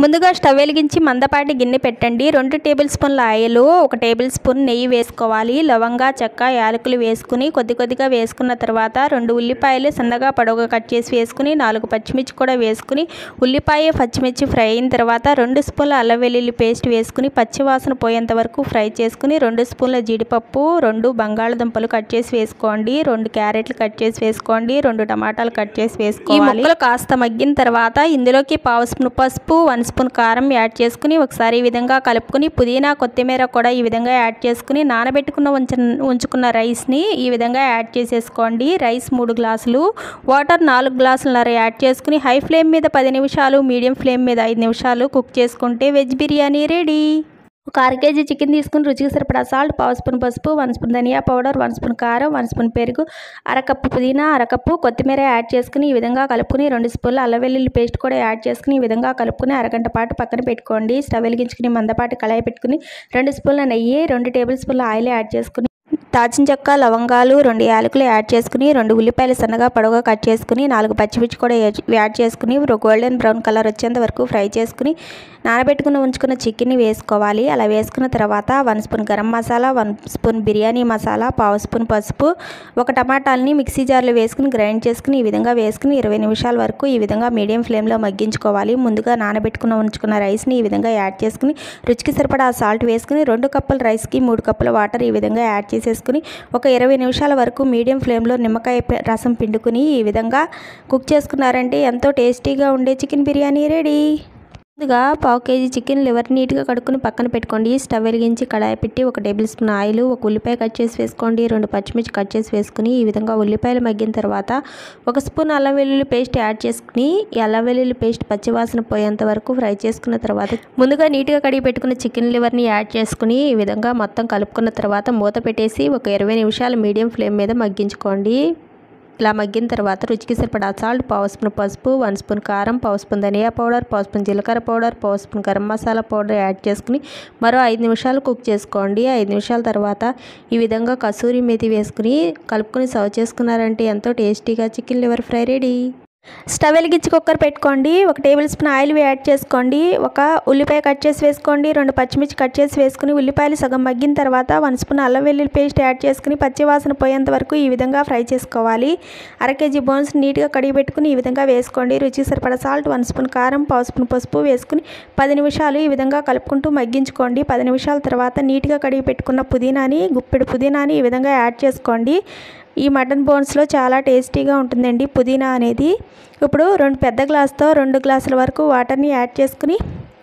ముందుగా స్టవ్ వెలిగించి మందపాటి గిన్నె పెట్టండి రెండు టేబుల్ స్పూన్ల ఆయిల్ ఒక టేబుల్ స్పూన్ నెయ్యి వేసుకోవాలి లవంగా చెక్క యాలకులు వేసుకుని కొద్ది కొద్దిగా వేసుకున్న తర్వాత రెండు ఉల్లిపాయలు సన్నగా పొడవుగా కట్ చేసి వేసుకుని నాలుగు పచ్చిమిర్చి కూడా వేసుకుని ఉల్లిపాయ పచ్చిమిర్చి ఫ్రై అయిన తర్వాత రెండు స్పూన్ల అల్లం వెల్లుల్లి పేస్ట్ వేసుకుని పచ్చి వాసన పోయేంత వరకు ఫ్రై చేసుకుని రెండు స్పూన్ల జీడిపప్పు రెండు బంగాళదుంపలు కట్ చేసి వేసుకోండి రెండు క్యారెట్లు కట్ చేసి వేసుకోండి రెండు టమాటాలు కట్ చేసి వేసుకోవాలి ఈ ముక్కలు కాస్త మగ్గిన తర్వాత ఇందులోకి పావు స్పూన్ పసుపు వన్ స్పూన్ కారం యాడ్ చేసుకుని ఒకసారి ఈ విధంగా కలుపుకుని పుదీనా కొత్తిమీర కూడా ఈ విధంగా యాడ్ చేసుకుని నానబెట్టుకున్న ఉంచ ఉంచుకున్న రైస్ని ఈ విధంగా యాడ్ చేసేసుకోండి రైస్ మూడు గ్లాసులు వాటర్ నాలుగు గ్లాసులన్నర యాడ్ చేసుకుని హై ఫ్లేమ్ మీద పది నిమిషాలు మీడియం ఫ్లేమ్ మీద ఐదు నిమిషాలు కుక్ చేసుకుంటే వెజ్ బిర్యానీ రెడీ ఒక అర కేజీ చికెన్ తీసుకుని రుచికి సరిపడా సాల్ట్ పావు స్పూన్ పసుపు వన్ స్పూన్ ధనియా పౌడర్ వన్ స్పూన్ కారం వన్ స్పూన్ పెరుగు అరకప్పు పుదీనా అరకప్పు కొత్తిమీర యాడ్ చేసుకుని ఈ విధంగా కలుపుకుని రెండు స్పూన్ల అల్లం వెల్లుల్లి పేస్ట్ కూడా యాడ్ చేసుకుని ఈ విధంగా కలుపుకుని అరగంట పాటు పక్కన పెట్టుకోండి స్టవ్ వెలిగించుకుని మందపాటి కళాయి పెట్టుకుని రెండు స్పూన్ల నెయ్యి రెండు టేబుల్ స్పూన్ల ఆయిల్ యాడ్ చేసుకుని దాచిన చెక్క లవంగాలు రెండు యాలకులు యాడ్ చేసుకుని రెండు ఉల్లిపాయలు సన్నగా పొడవుగా కట్ చేసుకుని నాలుగు పచ్చిమిర్చి కూడా యాడ్ చేసుకుని గోల్డెన్ బ్రౌన్ కలర్ వచ్చేంత వరకు ఫ్రై చేసుకుని నానబెట్టుకుని ఉంచుకున్న చికెన్ని వేసుకోవాలి అలా వేసుకున్న తర్వాత one spoon garam masala one spoon biryani masala పావు స్పూన్ పసుపు ఒక టమాటాలని మిక్సీ జార్లో వేసుకుని గ్రైండ్ చేసుకుని ఈ విధంగా వేసుకుని ఇరవై నిమిషాల వరకు ఈ విధంగా మీడియం ఫ్లేమ్లో మగ్గించుకోవాలి ముందుగా నానబెట్టుకున్న ఉంచుకున్న రైస్ని ఈ విధంగా యాడ్ చేసుకుని రుచికి సరిపడా సాల్ట్ వేసుకుని రెండు కప్పుల రైస్కి మూడు కప్పుల వాటర్ ఈ విధంగా యాడ్ చేసేసుకుని ఒక ఇరవై నిమిషాల వరకు మీడియం ఫ్లేమ్లో నిమ్మకాయ రసం పిండుకుని ఈ విధంగా కుక్ చేసుకున్నారంటే ఎంతో టేస్టీగా ఉండే చికెన్ బిర్యానీ రెడీ ముందుగా పావు కేజీ చికెన్ లివర్ నీట్గా కడుక్కుని పక్కన పెట్టుకోండి స్టవ్ వెలిగించి కడాయి పెట్టి ఒక టేబుల్ స్పూన్ ఆయిల్ ఒక ఉల్లిపాయ కట్ చేసి వేసుకోండి రెండు పచ్చిమిర్చి కట్ చేసి వేసుకుని ఈ విధంగా ఉల్లిపాయలు మగ్గిన తర్వాత ఒక స్పూన్ అల్లం వెల్లుల్లి పేస్ట్ యాడ్ చేసుకుని ఈ అల్లం వెల్లుల్లి పేస్ట్ పచ్చివాసన పోయేంత వరకు ఫ్రై చేసుకున్న తర్వాత ముందుగా నీట్గా కడిగి పెట్టుకున్న చికెన్ లివర్ని యాడ్ చేసుకుని ఈ విధంగా మొత్తం కలుపుకున్న తర్వాత మూత పెట్టేసి ఒక ఇరవై నిమిషాలు మీడియం ఫ్లేమ్ మీద మగ్గించుకోండి ఇలా మగ్గిన తర్వాత రుచికి సరిపడా సాల్ట్ పావు స్పూన్ పసుపు వన్ స్పూన్ కారం పావు స్పూన్ ధనియా పౌడర్ పావు స్పూన్ జీలకర్ర పౌడర్ పావు spoon garam masala powder add చేసుకుని మరో ఐదు నిమిషాలు కుక్ చేసుకోండి ఐదు నిమిషాల తర్వాత ఈ విధంగా కసూరి మేతి వేసుకుని కలుపుకొని సర్వ్ చేసుకున్నారంటే ఎంతో టేస్టీగా chicken liver fry ready stove వెలిగించి కుక్కర్ పెట్టుకోండి ఒక టేబుల్ స్పూన్ ఆయిల్ యాడ్ చేసుకోండి ఒక ఉల్లిపాయ కట్ చేసి వేసుకోండి రెండు పచ్చిమిర్చి కట్ చేసి వేసుకుని ఉల్లిపాయలు సగం మగ్గిన తర్వాత వన్ స్పూన్ అల్లం వెల్లుల్లి పేస్ట్ యాడ్ చేసుకుని పచ్చివాసన పోయేంత వరకు ఈ విధంగా ఫ్రై చేసుకోవాలి అర కేజీ బోన్స్ నీట్గా కడిగి పెట్టుకుని ఈ విధంగా వేసుకోండి రుచి సరిపడా సాల్ట్ వన్ స్పూన్ కారం పావు స్పూన్ పసుపు వేసుకుని పది నిమిషాలు ఈ విధంగా కలుపుకుంటూ మగ్గించుకోండి పది నిమిషాల తర్వాత నీట్గా కడిగి పెట్టుకున్న పుదీనాని గుప్పెడు పుదీనాని ఈ విధంగా యాడ్ చేసుకోండి ఈ మటన్ బోన్స్లో చాలా టేస్టీగా ఉంటుందండి పుదీనా అనేది ఇప్పుడు రెండు పెద్ద గ్లాస్తో రెండు గ్లాసుల వరకు వాటర్ని యాడ్ చేసుకుని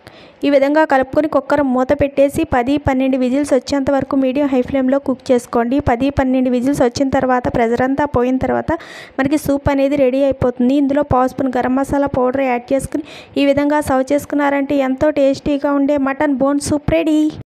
ఈ విధంగా కలుపుకొని కుక్కర్ మూత పెట్టేసి పది పన్నెండు విజిల్స్ వచ్చేంత వరకు మీడియం హై ఫ్లేమ్లో కుక్ చేసుకోండి పది పన్నెండు విజిల్స్ వచ్చిన తర్వాత ప్రెజర్ అంతా పోయిన తర్వాత మనకి సూప్ అనేది రెడీ అయిపోతుంది ఇందులో పావు spoon garam masala powder add చేసుకుని ఈ విధంగా సర్వ్ చేసుకున్నారంటే ఎంతో టేస్టీగా ఉండే మటన్ బోన్ సూప్ రెడీ